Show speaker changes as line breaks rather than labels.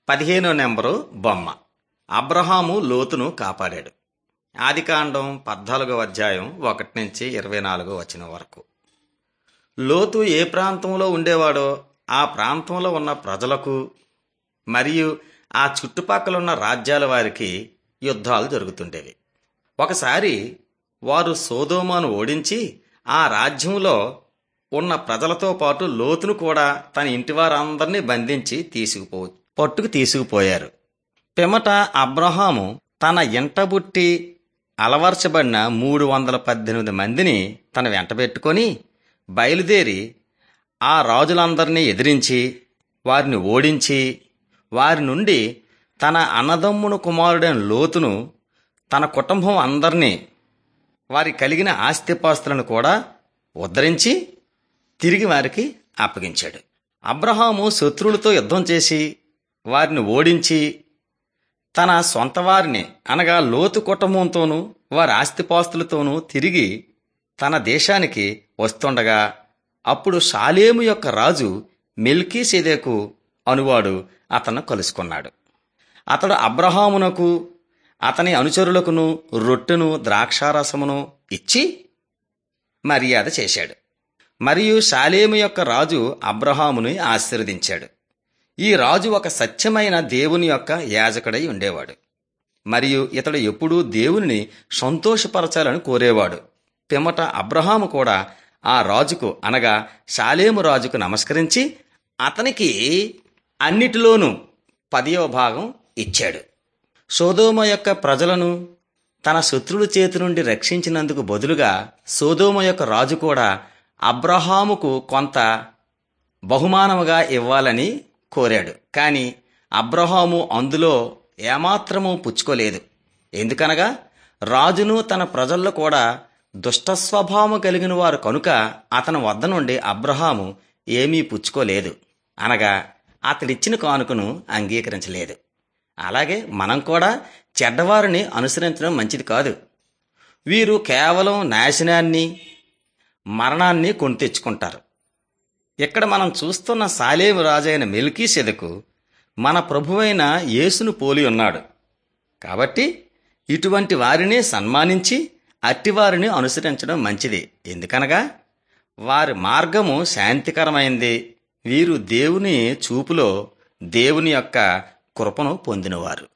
పదిహేనో నెంబరు బొమ్మ అబ్రహాము లోతును కాపాడాడు ఆదికాండం పద్నాలుగో అధ్యాయం ఒకటి నుంచి ఇరవై నాలుగో వచనం వరకు లోతు ఏ ప్రాంతంలో ఉండేవాడో ఆ ప్రాంతంలో ఉన్న ప్రజలకు మరియు ఆ చుట్టుపక్కల ఉన్న రాజ్యాల వారికి యుద్ధాలు జరుగుతుండేవి ఒకసారి వారు సోదోమాను ఓడించి ఆ రాజ్యంలో ఉన్న ప్రజలతో పాటు లోతును కూడా తన ఇంటి వారందరినీ బంధించి తీసుకుపో పట్టుకు తీసుకుపోయారు పిమట అబ్రహాము తన ఇంటబుట్టి అలవర్చబడిన మూడు వందల పద్దెనిమిది మందిని తన వెంట పెట్టుకొని బయలుదేరి ఆ రాజులందరినీ ఎదిరించి వారిని ఓడించి వారి నుండి తన అన్నదమ్మును కుమారుడైన లోతును తన కుటుంబం అందరినీ వారి కలిగిన ఆస్తిపాస్తులను కూడా ఉద్ధరించి తిరిగి వారికి అప్పగించాడు అబ్రహాము శత్రువులతో యుద్ధం చేసి వారిని ఓడించి తన సొంత వారిని అనగా లోతు కుటుంబంతోనూ వారి ఆస్తిపాస్తులతోనూ తిరిగి తన దేశానికి వస్తుండగా అప్పుడు షాలేము యొక్క రాజు మెల్కీ సెదేకు అనువాడు అతను కలుసుకున్నాడు అతడు అబ్రహామునకు అతని అనుచరులకును రొట్టెను ద్రాక్షారసమును ఇచ్చి మర్యాద చేశాడు మరియు షాలేము యొక్క రాజు అబ్రహాముని ఆశీర్వదించాడు ఈ రాజు ఒక సత్యమైన దేవుని యొక్క యాజకుడై ఉండేవాడు మరియు ఇతడు ఎప్పుడూ దేవునిని సంతోషపరచాలని కోరేవాడు పిమ్మట అబ్రహాము కూడా ఆ రాజుకు అనగా షాలేము రాజుకు నమస్కరించి అతనికి అన్నిటిలోనూ పదియో భాగం ఇచ్చాడు సోదోమ యొక్క ప్రజలను తన శత్రువుల చేతి నుండి రక్షించినందుకు బదులుగా సోదోమ యొక్క రాజు కూడా అబ్రహాముకు కొంత బహుమానముగా ఇవ్వాలని కోరాడు కాని అబ్రహాము అందులో ఏమాత్రము పుచ్చుకోలేదు ఎందుకనగా రాజును తన ప్రజల్లో కూడా దుష్ట స్వభావం కలిగిన వారు కనుక అతని వద్ద నుండి అబ్రహాము ఏమీ పుచ్చుకోలేదు అనగా అతడిచ్చిన కానుకను అంగీకరించలేదు అలాగే మనం కూడా చెడ్డవారిని అనుసరించడం మంచిది కాదు వీరు కేవలం నాశనాన్ని మరణాన్ని కొని తెచ్చుకుంటారు ఇక్కడ మనం చూస్తున్న సాలేము రాజైన మెల్కీ సెదకు మన ప్రభువైన యేసును పోలి ఉన్నాడు కాబట్టి ఇటువంటి వారిని సన్మానించి అట్టివారిని అనుసరించడం మంచిది ఎందుకనగా వారి మార్గము శాంతికరమైంది వీరు దేవుని చూపులో దేవుని యొక్క కృపను పొందినవారు